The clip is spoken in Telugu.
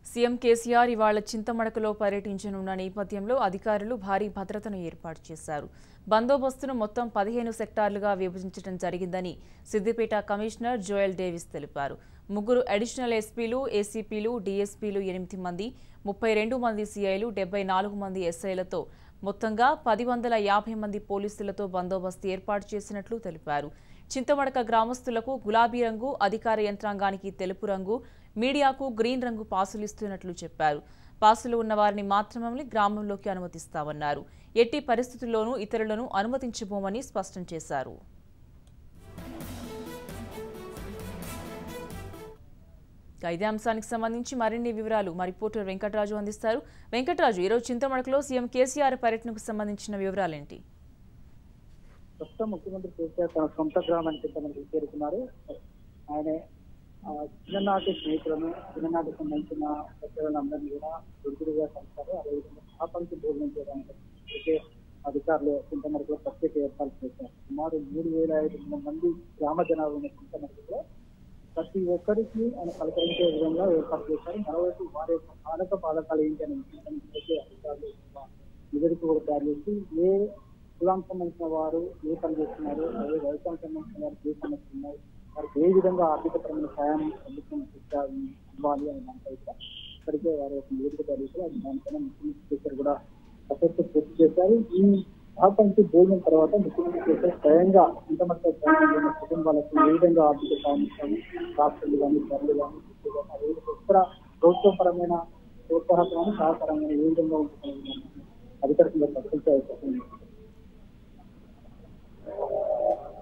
సీఎం కేసీఆర్ ఇవాళ చింతమడకలో పర్యటించనున్న నేపథ్యంలో అధికారులు భారీ భద్రతను ఏర్పాటు చేశారు బందోబస్తును మొత్తం పదిహేను సెక్టార్లుగా విభజించడం జరిగిందని సిద్దిపేట కమిషనర్ జోయల్ డేవిస్ తెలిపారు ముగ్గురు అడిషనల్ ఎస్పీలు ఏసీపీలు డీఎస్పీలు ఎనిమిది మంది ముప్పై రెండు మంది సీఐలు డెబ్బై నాలుగు మంది ఎస్ఐలతో మొత్తంగా పది వందల యాభై మంది పోలీసులతో బందోబస్తు ఏర్పాటు చేసినట్లు తెలిపారు చింతమడక గ్రామస్తులకు గులాబీ రంగు అధికార యంత్రాంగానికి తెలుపు రంగు మీడియాకు గ్రీన్ రంగు పాసులు ఇస్తున్నట్లు చెప్పారు పాసులు ఉన్న వారిని మాత్రమే గ్రామంలోకి అనుమతిస్తామన్నారు ఎట్టి పరిస్థితుల్లోనూ ఇతరులను అనుమతించబోమని స్పష్టం చేశారు ఇక ఇదే అంశానికి సంబంధించి మరిన్ని వివరాలు మా రిపోర్టర్ వెంకటరాజు అందిస్తారు వెంకటరాజు ఈరోజు చింతమడకలో సీఎం కేసీఆర్ పర్యటనకు సంబంధించిన వివరాలేంటి ప్రస్తుతం ముఖ్యమంత్రి కేసీఆర్ తన సొంత గ్రామానికి తనకు చేరుకున్నారు ఆయన ఆ, చిన్ననాటి స్నేహితులను చిన్ననాటి సంబంధించిన పెద్దలందరినీ కూడా దొడుగుడుగా కలిశారు అదేవిధంగా ఆపంచి భోజనం చేయడానికి అయితే అధికారులు చింతమరకులో ప్రత్యేక ఏర్పాట్లు చేశారు సుమారు మూడు వేల ఐదు వందల మంది గ్రామ జనాభా ఉన్న చింతమరకులో ప్రతి ఒక్కరికి ఆయన పలకరించే విధంగా ఏర్పాటు చేశారు మరోవైపు వారి యొక్క పాలక పాలకాలు ఏంటి అనే విషయాన్ని అయితే అధికారులు ఒక నివేదిక కూడా తయారు చేసి ఏ కులానికి సంబంధించిన వారు ఏ పని చేస్తున్నారు అదే వ్యవసాయం సంబంధించిన వారు ఏ సమస్యలు ఉన్నాయి వారికి ఏ విధంగా ఆర్థికపరమైన సాయం ప్రభుత్వం శిక్ష ఇవ్వాలి అనే దానిపై కూడా ఇప్పటికే వారి యొక్క నివేదిక తయారు చేశారు అది దానిపైన ముఖ్యమంత్రి స్పీకర్ కూడా ప్రశస్తి పూర్తి చేశారు ఈ మహాపంచి భోజనం తర్వాత ముఖ్యమంత్రి స్పీకర్ స్వయంగా ఇంతమంది కుటుంబాలకు ఏ విధంగా ఆర్థిక సాయం ఇస్తాము రాష్ట్రాలు కానీ ధరలు కానీ గుర్తులు కానీ అదేవిధంగా ఇతర ప్రభుత్వపరమైన ప్రోత్సాహకరమైన సహకారమైన ఏ విధంగా ఉంటుంది అధికారికంగా ప్రకటించే అవకాశం ఉంది